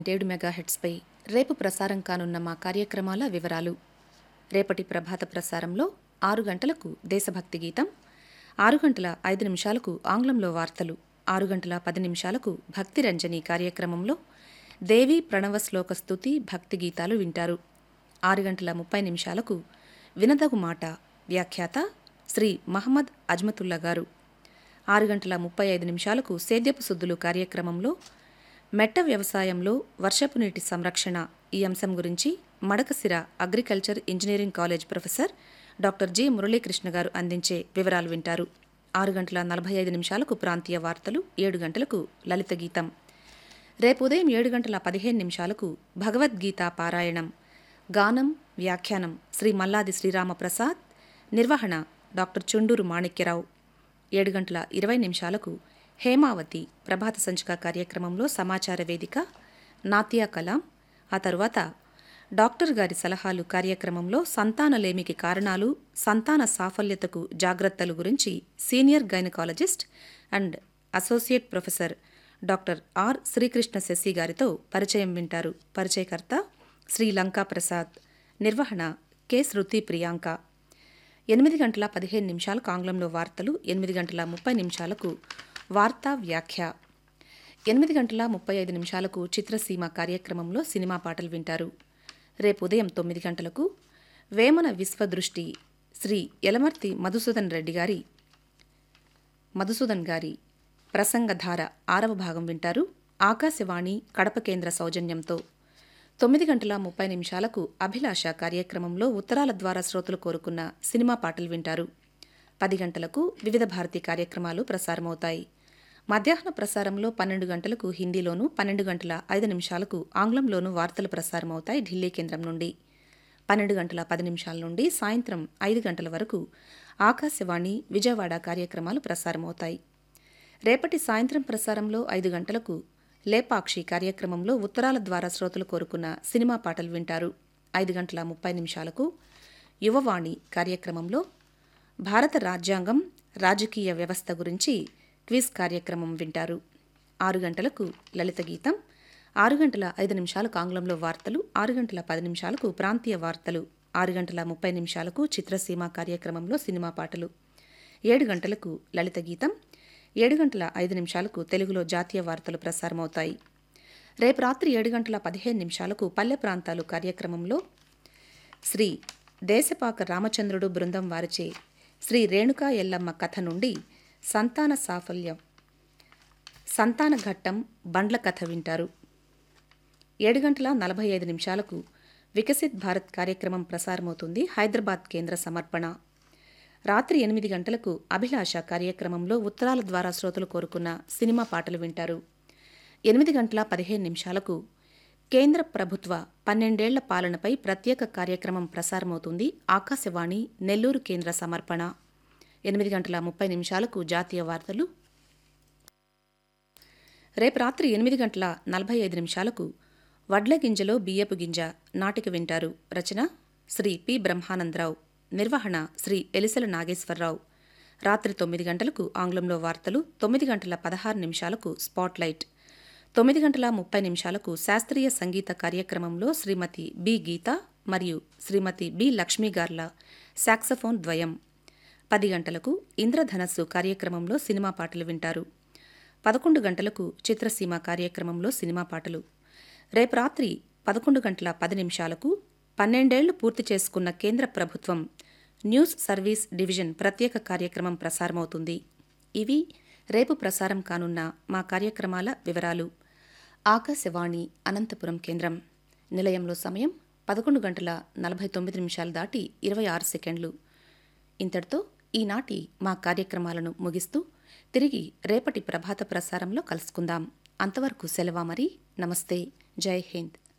ఏడు మెగాహెట్స్పై రేపు ప్రసారం కానున్న మా కార్యక్రమాల వివరాలు రేపటి ప్రభాత ప్రసారంలో ఆరు గంటలకు దేశభక్తి గీతం ఆరు గంటల ఐదు నిమిషాలకు ఆంగ్లంలో వార్తలు ఆరు గంటల పది నిమిషాలకు భక్తి రంజని కార్యక్రమంలో దేవి ప్రణవ శ్లోక స్తుతి భక్తి గీతాలు వింటారు ఆరు గంటల ముప్పై నిమిషాలకు వినదగు మాట వ్యాఖ్యాత శ్రీ మహమ్మద్ అజ్మతుల్లా గారు ఆరు గంటల ముప్పై ఐదు నిమిషాలకు సేద్యపు సుద్దులు కార్యక్రమంలో మెట్ట వ్యవసాయంలో వర్షపు నీటి సంరక్షణ ఈ అంశం గురించి Madakasira agriculture engineering college professor doctor G Muralikrishna garu అందించే వివరాలు వింటారు ఆరు గంటల నలభై ఐదు నిమిషాలకు ప్రాంతీయ వార్తలు ఏడు గంటలకు లలిత గీతం రేపు ఉదయం ఏడు గంటల పదిహేను నిమిషాలకు భగవద్గీత పారాయణం గానం వ్యాఖ్యానం శ్రీ మల్లాది శ్రీరామప్రసాద్ నిర్వహణ డాక్టర్ చుండూరు మాణిక్యరావు ఏడు గంటల ఇరవై నిమిషాలకు హేమావతి ప్రభాత సంచిక కార్యక్రమంలో సమాచార వేదిక నాత్యా కలాం ఆ తరువాత డాక్టర్ గారి సలహాలు కార్యక్రమంలో సంతానలేమికి కారణాలు సంతాన సాఫల్యతకు జాగ్రత్తలు గురించి senior gynaecologist and associate professor doctor R Srikrishna Sasi గారితో పరిచయం వింటారు పరిచయకర్త శ్రీ లంకా ప్రసాద్ నిర్వహణ కె శృతి ప్రియాంక ఎనిమిది గంటల పదిహేను నిమిషాలకు ఆంగ్లంలో వార్తలు ఎనిమిది గంటల ముప్పై నిమిషాలకు వార్తా వ్యాఖ్య ఎనిమిది గంటల ముప్పై ఐదు నిమిషాలకు చిత్రసీమ కార్యక్రమంలో సినిమా పాటలు వింటారు రేపు ఉదయం తొమ్మిది గంటలకు వేమన విశ్వదృష్టి శ్రీ యలమర్తి మధుసూదన్ రెడ్డి గారి మధుసూదన్ గారి ప్రసంగధార ఆరవ భాగం వింటారు ఆకాశవాణి కడప కేంద్ర సౌజన్యంతో తొమ్మిది గంటల ముప్పై నిమిషాలకు అభిలాష కార్యక్రమంలో ఉత్తరాల ద్వారా శ్రోతలు కోరుకున్న సినిమా పాటలు వింటారు పది గంటలకు వివిధ భారతి కార్యక్రమాలు ప్రసారమవుతాయి మధ్యాహ్న ప్రసారంలో పన్నెండు గంటలకు హిందీలోనూ పన్నెండు గంటల ఐదు నిమిషాలకు ఆంగ్లంలోనూ వార్తలు ప్రసారమవుతాయి ఢిల్లీ కేంద్రం నుండి పన్నెండు గంటల పది నిమిషాల నుండి సాయంత్రం ఐదు గంటల వరకు ఆకాశవాణి విజయవాడ కార్యక్రమాలు ప్రసారమవుతాయి రేపటి సాయంత్రం ప్రసారంలో ఐదు గంటలకు లేపాక్షి కార్యక్రమంలో ఉత్తరాల ద్వారా శ్రోతలు కోరుకున్న సినిమా పాటలు వింటారు ఐదు గంటల ముప్పై నిమిషాలకు యువవాణి కార్యక్రమంలో భారత రాజ్యాంగం రాజకీయ వ్యవస్థ గురించి క్విజ్ కార్యక్రమం వింటారు ఆరు గంటలకు లలిత గీతం ఆరు గంటల ఐదు నిమిషాలకు ఆంగ్లంలో వార్తలు ఆరు గంటల పది నిమిషాలకు ప్రాంతీయ వార్తలు ఆరు గంటల ముప్పై నిమిషాలకు చిత్రసీమ కార్యక్రమంలో సినిమా పాటలు ఏడు గంటలకు లలిత గీతం ఏడు గంటల ఐదు నిమిషాలకు తెలుగులో జాతీయ వార్తలు ప్రసారమవుతాయి రేపు రాత్రి ఏడు గంటల పదిహేను నిమిషాలకు పల్లె ప్రాంతాలు కార్యక్రమంలో శ్రీ దేశపాక రామచంద్రుడు బృందం వారిచే శ్రీ రేణుకా ఎల్లమ్మ కథ నుండి సంతాన సాఫల్యం సంతాన ఘట్టం బండ్ల కథ వింటారు ఏడు గంటల నలభై ఐదు నిమిషాలకు వికసిత్ భారత్ కార్యక్రమం ప్రసారమవుతుంది హైదరాబాద్ కేంద్ర సమర్పణ రాత్రి ఎనిమిది గంటలకు అభిలాష కార్యక్రమంలో ఉత్తరాల ద్వారా శ్రోతలు కోరుకున్న సినిమా పాటలు వింటారు ఎనిమిది గంటల పదిహేను నిమిషాలకు కేంద్ర ప్రభుత్వ పన్నెండేళ్ల పాలనపై ప్రత్యేక కార్యక్రమం ప్రసారమవుతుంది ఆకాశవాణి నెల్లూరు కేంద్ర సమర్పణ ఎనిమిది గంటల ముప్పై నిమిషాలకు జాతీయ వార్తలు రేపు రాత్రి ఎనిమిది గంటల నలభై ఐదు నిమిషాలకు వడ్ల గింజలో బియ్యపు గింజ నాటిక వింటారు రచన శ్రీ పి బ్రహ్మానందరావు నిర్వహణ శ్రీ ఎలిసెల నాగేశ్వరరావు రాత్రి తొమ్మిది గంటలకు ఆంగ్లంలో వార్తలు తొమ్మిది గంటల పదహారు నిమిషాలకు స్పాట్లైట్ తొమ్మిది గంటల ముప్పై నిమిషాలకు శాస్త్రీయ సంగీత కార్యక్రమంలో శ్రీమతి బి గీత మరియు శ్రీమతి బి లక్ష్మీ గార్ల సాక్సఫోన్ ద్వయం పది గంటలకు ఇంద్రధనస్సు కార్యక్రమంలో సినిమా పాటలు వింటారు పదకొండు గంటలకు చిత్రసీమ కార్యక్రమంలో సినిమా పాటలు రేపు రాత్రి పదకొండు గంటల పది నిమిషాలకు పన్నెండేళ్లు పూర్తి చేసుకున్న కేంద్ర ప్రభుత్వం న్యూస్ సర్వీస్ డివిజన్ ప్రత్యేక కార్యక్రమం ప్రసారమవుతుంది ఇవి రేపు ప్రసారం కానున్న మా కార్యక్రమాల వివరాలు ఆకాశవాణి అనంతపురం కేంద్రం నిలయంలో సమయం పదకొండు గంటల నలభై తొమ్మిది నిమిషాలు దాటి ఇరవై ఆరు సెకండ్లు ఇంతటితో ఈనాటి మా కార్యక్రమాలను ముగిస్తూ తిరిగి రేపటి ప్రభాత ప్రసారంలో కలుసుకుందాం అంతవరకు సెలవా మరి నమస్తే జై హింద్